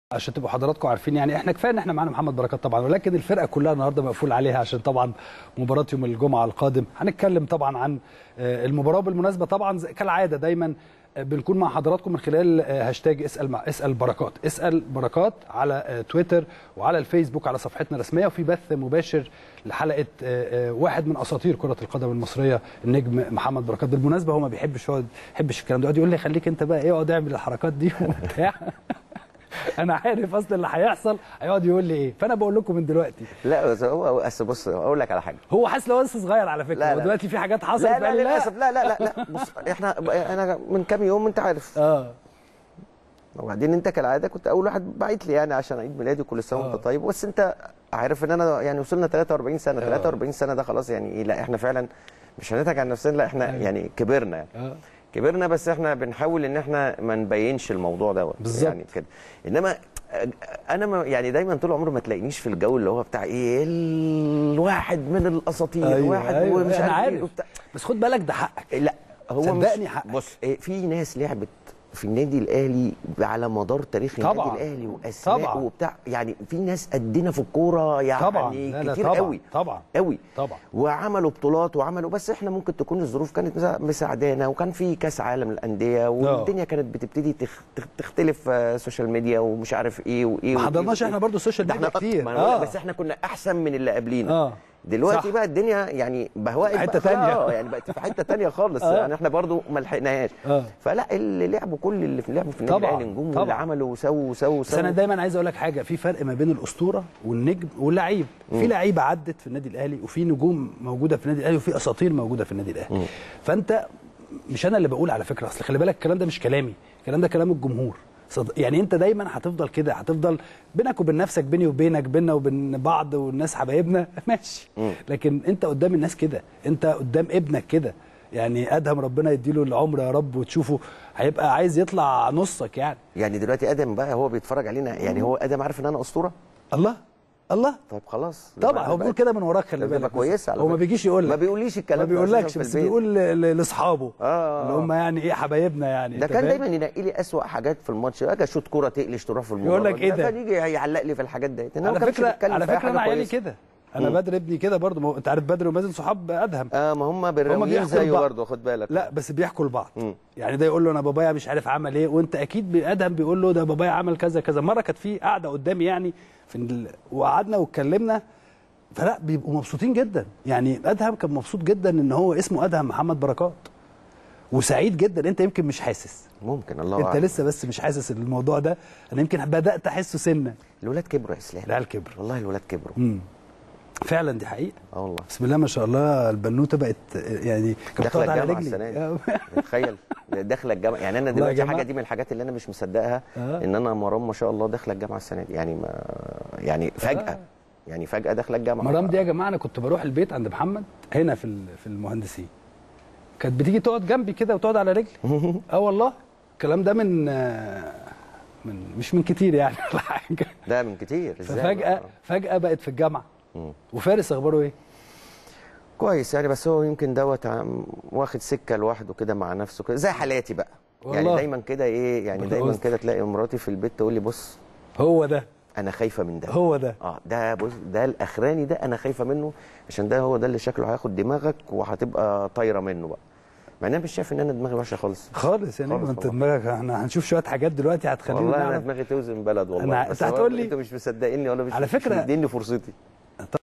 عشان تبقوا حضراتكم عارفين يعني احنا كفايه ان احنا معانا محمد بركات طبعا ولكن الفرقه كلها النهارده مقفول عليها عشان طبعا مباراه يوم الجمعه القادم هنتكلم طبعا عن آه، المباراه بالمناسبه طبعا زي- كالعاده دايما آه، بنكون مع حضراتكم من خلال آه، هاشتاج اسال مع اسال بركات اسال بركات على آه، تويتر وعلى الفيسبوك على صفحتنا الرسميه وفي بث مباشر لحلقه آه، آه، واحد من اساطير كره القدم المصريه النجم محمد بركات بالمناسبه هو ما بيحبش يقعد يحبش الكلام ده يقعد يقول لي خليك انت بقى ايه اقعد اعمل الحركات دي وبتاع انا عارف اصلا اللي هيحصل هيقعد يقول لي ايه فانا بقول لكم من دلوقتي لا بس هو أصل بص اقول لك على حاجه هو حاسس لو لسه صغير على فكره لا، هو لا. دلوقتي في حاجات حصلت لا لا فقال لي للاسف لا لا لا لا بص احنا انا من كام يوم انت عارف اه وبعدين انت كالعاده كنت اول واحد بعت لي يعني عشان عيد ميلادي كل سنه وانت آه. طيب بس انت عارف ان انا يعني وصلنا 43 سنه آه. 43 سنه ده خلاص يعني ايه لا احنا فعلا مش هنضحك على نفسنا لا احنا أيوة. يعني كبرنا يعني اه كبرنا بس احنا بنحاول ان احنا ما نبينش الموضوع دوت بالظبط. يعني كده انما انا ما يعني دايما طول عمري ما تلاقينيش في الجو اللي هو بتاع ايه الواحد من الاساطير ايوه واحد ايوه ومش انا عارف ايه عارف وبتاع بس خد بالك ده حقك لا هو صدقني مش حقك. بص إيه، في ناس لعبت في النادي الاهلي على مدار تاريخ طبعاً. النادي الاهلي واسماء طبعاً. وبتاع يعني في ناس قدنا في الكوره يعني طبعا لا لا كتير طبعا قوي طبعا قوي طبعا وعملوا بطولات وعملوا بس احنا ممكن تكون الظروف كانت مسا- مساعدانا وكان في كاس عالم للانديه والدنيا كانت بتبتدي تخ- تخ- تختلف آه، سوشيال ميديا ومش عارف ايه وايه ما وإيه حضرناش وإيه. احنا برضو السوشيال ده ميديا احنا كتير ما أنا بقول لك بس احنا كنا احسن من اللي قبلينا اه دلوقتي صح. بقى الدنيا يعني بهوقت حتة بقى تانية. اه يعني بقت في حته تانية خالص آه. يعني احنا برضو ما لحقناهاش اه فلا اللي لعبوا كل اللي في لعبوا في النادي طبعاً، الاهلي نجوم طبعاً. واللي عملوا وسووا وسووا بس انا وسووا دايما عايز اقول لك حاجه في فرق ما بين الاسطوره والنجم واللعيب في لعيبه عدت في النادي الاهلي وفي نجوم موجوده في النادي الاهلي وفي اساطير موجوده في النادي الاهلي فانت مش انا اللي بقول على فكره اصل خلي بالك الكلام ده مش كلامي الكلام ده كلام الجمهور صد... يعني انت دايما هتفضل كده هتفضل بينك وبين نفسك بيني وبينك بيننا وبين بعض والناس حبايبنا ماشي لكن انت قدام الناس كده انت قدام ابنك كده يعني ادهم ربنا يديله العمر يا رب وتشوفه هيبقى عايز يطلع نصك يعني يعني دلوقتي ادم بقى هو بيتفرج علينا يعني هو ادم عارف ان انا اسطوره الله الله طيب خلاص طبعا هو بيقول كده من وراك خلي ده بالك بيبقى كويس على هو ما فكرة. بيجيش يقول لك ما بيقوليش الكلام ما ده بيقولكش أساساً في بس البيت. بيقول ل- ل- لاصحابه آه. اللي هم يعني ايه حبايبنا يعني ده أنت كان فاهم؟ دايما ينقي لي اسوأ حاجات في الماتش اجي اشوط كوره تقلش تروح في المباراه يقول لك إيه ده؟ فنيجي يعلق لي في الحاجات ديت إنما على ما كانش فكره بيتكلم على في أي فكره حاجة انا عيالي كويسة. كده انا بدر ابني كده برضه ما هو انت عارف بدر ومازن صحاب ادهم اه ما هم بالرميين بيحكوا زيه لبعض. برضه خد بالك لا بس بيحكوا لبعض مم. يعني ده يقول له انا بابايا مش عارف عمل ايه وانت اكيد بي- ادهم بيقول له ده بابايا عمل كذا كذا مره كانت في قاعده قدامي يعني في ال... وقعدنا واتكلمنا فلا بيبقوا مبسوطين جدا يعني ادهم كان مبسوط جدا ان هو اسمه ادهم محمد بركات وسعيد جدا انت يمكن مش حاسس ممكن الله انت أعلم. لسه بس مش حاسس الموضوع ده انا يمكن بدات احسه سنه الولاد كبروا يا اسلام العيال كبر والله الولاد كبروا امم فعلا دي حقيقه اه والله بسم الله ما شاء الله البنوته بقت يعني كانت داخله بتقعد على الجامعه رجلي السنه دي تخيل داخله الجامعه يعني انا والله يا دلوقتي جماعة. حاجه دي من الحاجات اللي انا مش مصدقها آه. ان انا مرام ما شاء الله داخله الجامعه السنه دي يعني ما يعني فجاه آه. يعني فجاه داخله الجامعه مرام دي يا جماعه انا كنت بروح البيت عند محمد هنا في ال- في المهندسين كانت بتيجي تقعد جنبي كده وتقعد على رجلي اه والله الكلام ده من آه، من مش من كتير يعني ولا حاجه ده من كتير ازاي ففجاه بقى؟ فجاه بقت في الجامعه مم. وفارس اخباره ايه؟ كويس يعني بس هو يمكن دوت عم- واخد سكه لوحده كده مع نفسه كده زي حالاتي بقى يعني والله. دايما كده ايه يعني والله دايما قصدي. كده تلاقي مراتي في البيت تقول لي بص هو ده انا خايفه من ده هو ده اه ده بص ده الاخراني ده انا خايفه منه عشان ده هو ده اللي شكله هياخد دماغك وهتبقى طايره منه بقى مع ان انا مش شايف ان انا دماغي وحشه خالص خالص يعني خالص انت والله. دماغك احنا هنشوف شويه حاجات دلوقتي هتخلينا والله انا نعرف دماغي توزن بلد والله أنا- بس أنت هو هتقول لي- انت مش مصدقني ولا مش على مش فكرة- مديني فرصتي